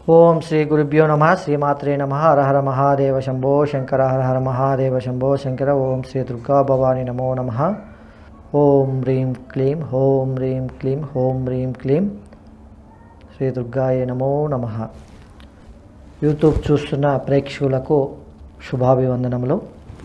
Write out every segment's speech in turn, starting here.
ఓం శ్రీ గురుభ్యో నమ శ్రీమాత్రే నమ హర హర మహాదేవ శంభో శంకర హర హర మహాదేవ శంభో శంకర ఓం శ్రీ దుర్గా భవాని నమో నమ ఓం హ్రీం క్లీం ఓం హ్రీం క్లీం ఓం హ్రీం క్లీం శ్రీ దుర్గాయ నమో నమ యూట్యూబ్ చూస్తున్న ప్రేక్షకులకు శుభాభివందనములు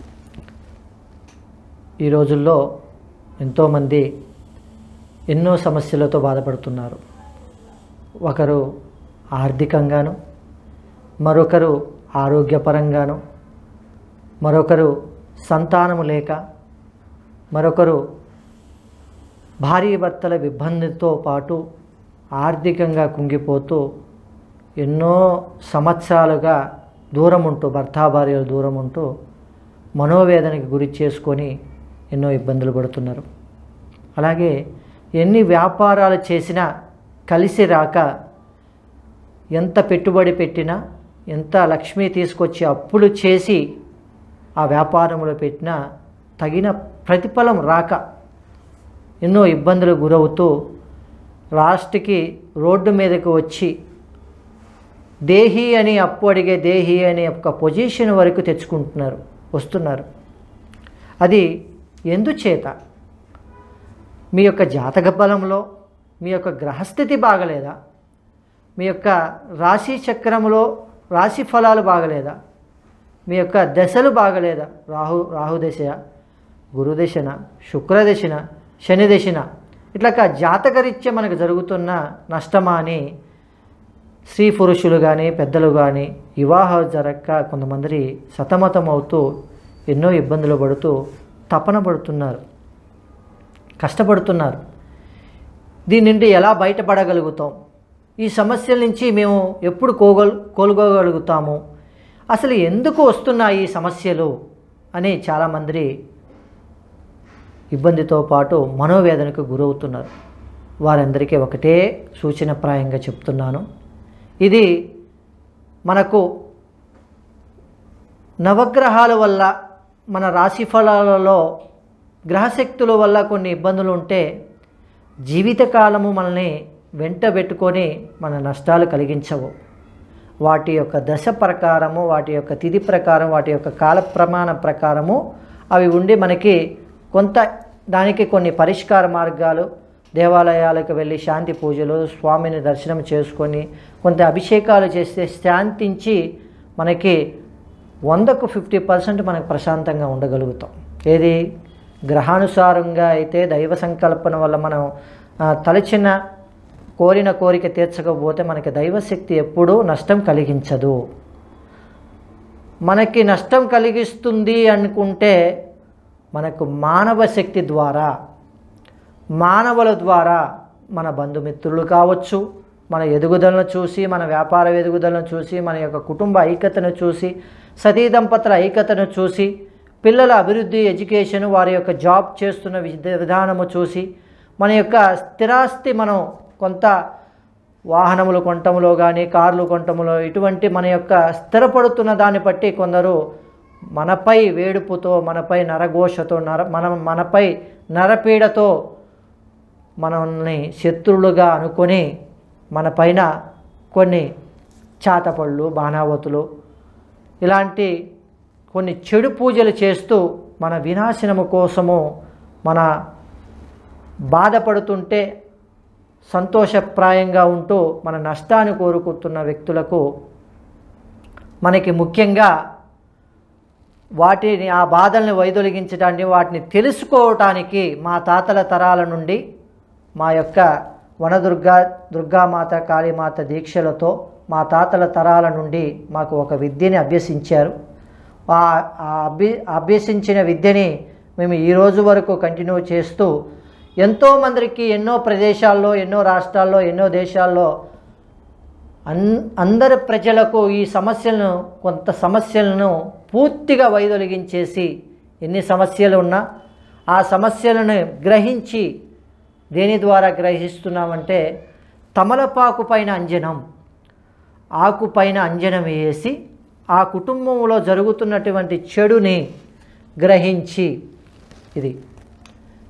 ఈ రోజుల్లో ఎంతోమంది ఎన్నో సమస్యలతో బాధపడుతున్నారు ఒకరు ఆర్థికంగాను మరొకరు ఆరోగ్యపరంగాను మరొకరు సంతానము లేక మరొకరు భార్య భర్తల ఇబ్బందితో పాటు ఆర్థికంగా కుంగిపోతూ ఎన్నో సంవత్సరాలుగా దూరం ఉంటూ భర్తాభార్యలు దూరం ఉంటూ మనోవేదనకి గురి చేసుకొని ఎన్నో ఇబ్బందులు పడుతున్నారు అలాగే ఎన్ని వ్యాపారాలు చేసినా కలిసి రాక ఎంత పెట్టుబడి పెట్టినా ఎంత లక్ష్మి తీసుకొచ్చి అప్పులు చేసి ఆ వ్యాపారంలో పెట్టినా తగిన ప్రతిఫలం రాక ఎన్నో ఇబ్బందులు గురవుతూ లాస్ట్కి రోడ్డు మీదకి వచ్చి దేహి అని అప్పు అడిగే దేహి అనే ఒక పొజిషన్ వరకు తెచ్చుకుంటున్నారు వస్తున్నారు అది ఎందుచేత మీ యొక్క జాతక బలంలో మీ యొక్క గ్రహస్థితి బాగలేదా మీ యొక్క రాశి చక్రంలో రాశి ఫలాలు బాగలేదా మీ యొక్క దశలు బాగలేదా రాహు రాహుదశ గురుదశన శుక్రదశన శని దశన ఇట్లా జాతకరీత్యా మనకు జరుగుతున్న నష్టమా అని స్త్రీ పురుషులు కానీ పెద్దలు కానీ వివాహం జరగక కొంతమంది సతమతం అవుతూ ఎన్నో ఇబ్బందులు పడుతూ తపన పడుతున్నారు కష్టపడుతున్నారు దీని నుండి ఎలా బయటపడగలుగుతాం ఈ సమస్యల నుంచి మేము ఎప్పుడు కోగల్ కోలుకోగలుగుతాము అసలు ఎందుకు వస్తున్నాయి ఈ సమస్యలు అని చాలామంది ఇబ్బందితో పాటు మనోవేదనకు గురవుతున్నారు వారందరికీ ఒకటే సూచనప్రాయంగా చెప్తున్నాను ఇది మనకు నవగ్రహాల వల్ల మన రాశి ఫలాలలో గ్రహశక్తుల వల్ల కొన్ని ఇబ్బందులు ఉంటే జీవితకాలము మనల్ని వెంట పెట్టుకొని మన నష్టాలు కలిగించవు వాటి యొక్క దశ ప్రకారము వాటి యొక్క తిథి ప్రకారం వాటి యొక్క కాల ప్రమాణం ప్రకారము అవి ఉండి మనకి కొంత దానికి కొన్ని పరిష్కార మార్గాలు దేవాలయాలకు వెళ్ళి శాంతి పూజలు స్వామిని దర్శనం చేసుకొని కొంత అభిషేకాలు చేస్తే శాంతించి మనకి వందకు ఫిఫ్టీ పర్సెంట్ మనకు ప్రశాంతంగా ఉండగలుగుతాం ఏది గ్రహానుసారంగా అయితే దైవ సంకల్పన వల్ల మనం ఆ, తలచిన కోరిన కోరిక తీర్చకపోతే మనకి దైవశక్తి ఎప్పుడూ నష్టం కలిగించదు మనకి నష్టం కలిగిస్తుంది అనుకుంటే మనకు మానవ శక్తి ద్వారా మానవుల ద్వారా మన బంధుమిత్రులు కావచ్చు మన ఎదుగుదలను చూసి మన వ్యాపార ఎదుగుదలను చూసి మన యొక్క కుటుంబ ఐక్యతను చూసి సతీ దంపతుల ఐక్యతను చూసి పిల్లల అభివృద్ధి ఎడ్యుకేషన్ వారి యొక్క జాబ్ చేస్తున్న విధ- విధానము చూసి మన యొక్క స్థిరాస్తి మనం కొంత వాహనములు కొనటంలో కానీ కార్లు కొనటంలో ఇటువంటి మన యొక్క స్థిరపడుతున్న దాన్ని బట్టి కొందరు మనపై వేడుపుతో మనపై నరఘోషతో నర మన మనపై నరపీడతో మనల్ని శత్రువులుగా అనుకొని మన పైన కొన్ని చాతపళ్ళు బాణావతులు ఇలాంటి కొన్ని చెడు పూజలు చేస్తూ మన వినాశనము కోసము మన బాధపడుతుంటే సంతోషప్రాయంగా ఉంటూ మన నష్టాన్ని కోరుకుంటున్న వ్యక్తులకు మనకి ముఖ్యంగా వాటిని ఆ బాధల్ని వైదొలిగించడానికి వాటిని తెలుసుకోవటానికి మా తాతల తరాల నుండి మా యొక్క వనదుర్గా దుర్గామాత కాళీమాత దీక్షలతో మా తాతల తరాల నుండి మాకు ఒక విద్యని అభ్యసించారు ఆ ఆ అభ్య అభ్యసించిన విద్యని మేము ఈ రోజు వరకు కంటిన్యూ చేస్తూ ఎంతోమందికి ఎన్నో ప్రదేశాల్లో ఎన్నో రాష్ట్రాల్లో ఎన్నో దేశాల్లో అన్ అందరి ప్రజలకు ఈ సమస్యలను కొంత సమస్యలను పూర్తిగా వైదొలిగించేసి ఎన్ని సమస్యలు ఉన్నా ఆ సమస్యలను గ్రహించి దేని ద్వారా గ్రహిస్తున్నామంటే తమలపాకు పైన అంజనం ఆకు పైన అంజనం వేసి ఆ కుటుంబంలో జరుగుతున్నటువంటి చెడుని గ్రహించి ఇది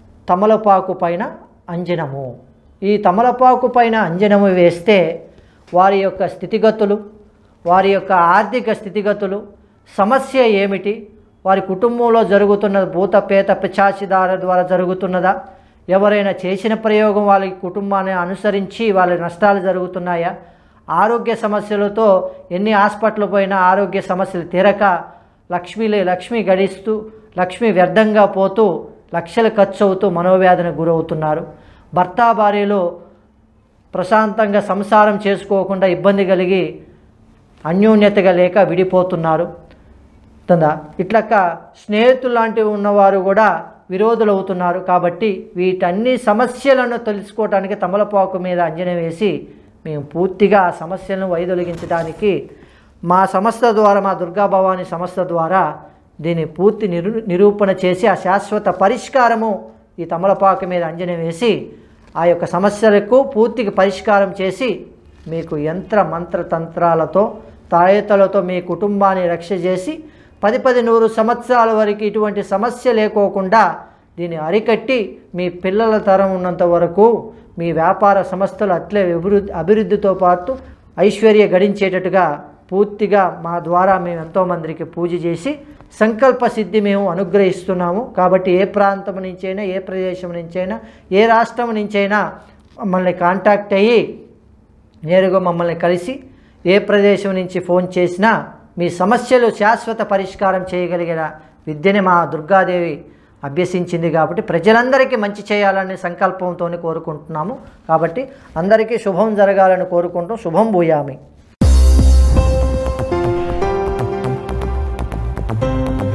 తమలపాకు పైన అంజనము ఈ తమలపాకు పైన అంజనము వేస్తే వారి యొక్క స్థితిగతులు వారి యొక్క ఆర్థిక స్థితిగతులు సమస్య ఏమిటి వారి కుటుంబంలో జరుగుతున్న భూత పేత పిచాచిదార ద్వారా జరుగుతున్నదా ఎవరైనా చేసిన ప్రయోగం వాళ్ళ కుటుంబాన్ని అనుసరించి వాళ్ళ నష్టాలు జరుగుతున్నాయా ఆరోగ్య సమస్యలతో ఎన్ని హాస్పిటల్ పోయినా ఆరోగ్య సమస్యలు తీరక లక్ష్మీలే లక్ష్మి గడిస్తూ లక్ష్మి వ్యర్థంగా పోతూ లక్షలు ఖర్చు అవుతూ మనోవ్యాధిని గురవుతున్నారు భర్త భార్యలో ప్రశాంతంగా సంసారం చేసుకోకుండా ఇబ్బంది కలిగి అన్యోన్యతగా లేక విడిపోతున్నారు తందా ఇట్లక్క స్నేహితులు లాంటివి ఉన్నవారు కూడా విరోధులు అవుతున్నారు కాబట్టి వీటన్ని సమస్యలను తెలుసుకోవడానికి తమలపాకు మీద అంజనం వేసి మేము పూర్తిగా ఆ సమస్యలను వైదొలిగించడానికి మా సంస్థ ద్వారా మా దుర్గా భవాని సంస్థ ద్వారా దీన్ని పూర్తి నిరు నిరూపణ చేసి ఆ శాశ్వత పరిష్కారము ఈ తమలపాకు మీద అంజనం వేసి ఆ యొక్క సమస్యలకు పూర్తిగా పరిష్కారం చేసి మీకు యంత్ర మంత్ర తంత్రాలతో తాయతలతో మీ కుటుంబాన్ని రక్ష చేసి పది పది నూరు సంవత్సరాల వరకు ఇటువంటి సమస్య లేకోకుండా దీన్ని అరికట్టి మీ పిల్లల తరం ఉన్నంత వరకు మీ వ్యాపార సంస్థలు అట్లే అభివృద్ధి అభివృద్ధితో పాటు ఐశ్వర్య గడించేటట్టుగా పూర్తిగా మా ద్వారా మేము ఎంతోమందికి పూజ చేసి సంకల్ప సిద్ధి మేము అనుగ్రహిస్తున్నాము కాబట్టి ఏ ప్రాంతం నుంచైనా ఏ ప్రదేశం నుంచైనా ఏ రాష్ట్రం నుంచైనా మమ్మల్ని కాంటాక్ట్ అయ్యి నేరుగా మమ్మల్ని కలిసి ఏ ప్రదేశం నుంచి ఫోన్ చేసినా మీ సమస్యలు శాశ్వత పరిష్కారం చేయగలిగిన విద్యని మా దుర్గాదేవి అభ్యసించింది కాబట్టి ప్రజలందరికీ మంచి చేయాలనే సంకల్పంతో కోరుకుంటున్నాము కాబట్టి అందరికీ శుభం జరగాలని కోరుకుంటూ శుభం భూయామి